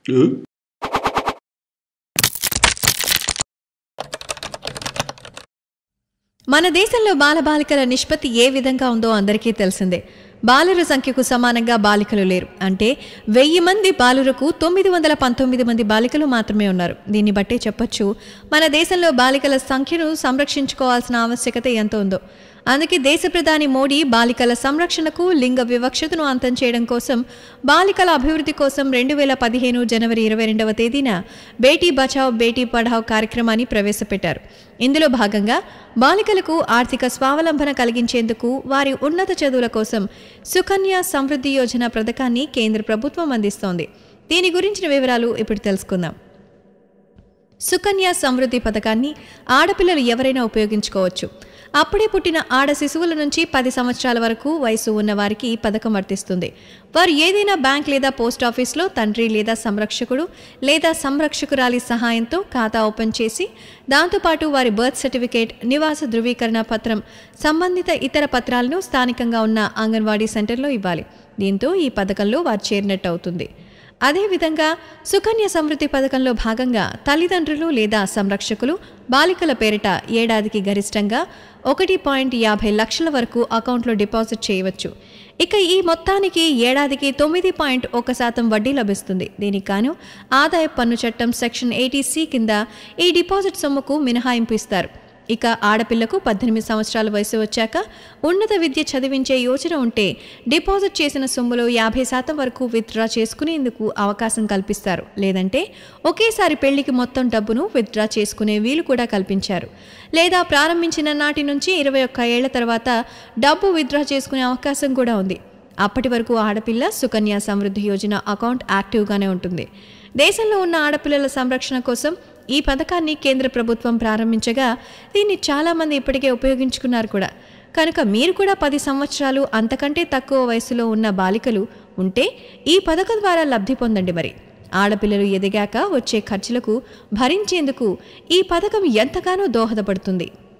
మన దేశంలో బాలబాలికల నిష్పత్తి ఏ విధంగా ఉందో అందరికీ తెలిసిందే బాలుర సంఖ్యకు సమానంగా బాలికలు లేరు అంటే వెయ్యి మంది బాలురకు తొమ్మిది వందల పంతొమ్మిది మంది బాలికలు మాత్రమే ఉన్నారు దీన్ని బట్టే చెప్పొచ్చు మన దేశంలో బాలికల సంఖ్యను సంరక్షించుకోవాల్సిన ఆవశ్యకత ఎంత ఉందో అందుకే దేశ ప్రధాని మోడీ బాలికల సంరక్షణకు లింగ వివక్షతను అంతం చేయడం కోసం బాలికల అభివృద్ధి కోసం రెండు వేల పదిహేను జనవరి ఇరవై రెండవ తేదీన బేటీ బచావ్ బేటీ పఢావ్ కార్యక్రమాన్ని ప్రవేశపెట్టారు ఇందులో భాగంగా బాలికలకు ఆర్థిక స్వావలంబన కలిగించేందుకు వారి ఉన్నత చదువుల కోసం సుకన్య సమృద్ధి యోజన పథకాన్ని కేంద్ర ప్రభుత్వం అందిస్తోంది దీని గురించిన వివరాలు ఇప్పుడు తెలుసుకుందాం సుకన్య సమృద్ధి పథకాన్ని ఆడపిల్లలు ఎవరైనా ఉపయోగించుకోవచ్చు అప్పుడే పుట్టిన ఆడ శిశువుల నుంచి పది సంవత్సరాల వరకు వయసు ఉన్న వారికి ఈ పథకం వర్తిస్తుంది వారు ఏదైనా బ్యాంక్ లేదా పోస్ట్ ఆఫీస్లో తండ్రి లేదా సంరక్షకుడు లేదా సంరక్షకురాలి సహాయంతో ఖాతా ఓపెన్ చేసి దాంతోపాటు వారి బర్త్ సర్టిఫికేట్ నివాస ధృవీకరణ పత్రం సంబంధిత ఇతర పత్రాలను స్థానికంగా ఉన్న అంగన్వాడీ సెంటర్లో ఇవ్వాలి దీంతో ఈ పథకంలో వారు చేరినట్టు అవుతుంది అదేవిధంగా సుకన్య సమృద్ధి పథకంలో భాగంగా తల్లిదండ్రులు లేదా సంరక్షకులు బాలికల పేరిట ఏడాదికి గరిష్టంగా ఒకటి పాయింట్ యాభై లక్షల వరకు అకౌంట్లో డిపాజిట్ చేయవచ్చు ఇక ఈ మొత్తానికి ఏడాదికి తొమ్మిది పాయింట్ ఒక శాతం వడ్డీ లభిస్తుంది దీనికి గాను ఆదాయ పన్ను చట్టం సెక్షన్ ఎయిటీ సి కింద ఈ డిపాజిట్ సొమ్ముకు మినహాయింపు ఇస్తారు ఇక ఆడపిల్లకు పద్దెనిమిది సంవత్సరాల వయసు వచ్చాక ఉన్నత విద్య చదివించే యోచన ఉంటే డిపాజిట్ చేసిన సొమ్ములో యాభై శాతం వరకు విత్డ్రా చేసుకునేందుకు అవకాశం కల్పిస్తారు లేదంటే ఒకేసారి పెళ్లికి మొత్తం డబ్బును విత్డ్రా చేసుకునే వీలు కూడా కల్పించారు లేదా ప్రారంభించిన నాటి నుంచి ఇరవై ఒక్క ఏళ్ల తర్వాత డబ్బు విత్డ్రా చేసుకునే అవకాశం కూడా ఉంది అప్పటి వరకు ఆడపిల్ల సుకన్య సమృద్ధి యోజన అకౌంట్ యాక్టివ్గానే ఉంటుంది దేశంలో ఉన్న ఆడపిల్లల సంరక్షణ కోసం ఈ పథకాన్ని కేంద్ర ప్రభుత్వం ప్రారంభించగా దీన్ని చాలామంది ఇప్పటికే ఉపయోగించుకున్నారు కూడా కనుక మీరు కూడా పది సంవత్సరాలు అంతకంటే తక్కువ వయసులో ఉన్న బాలికలు ఉంటే ఈ పథకం ద్వారా లబ్ధి పొందండి మరి ఆడపిల్లలు ఎదిగాక వచ్చే ఖర్చులకు భరించేందుకు ఈ పథకం ఎంతగానో దోహదపడుతుంది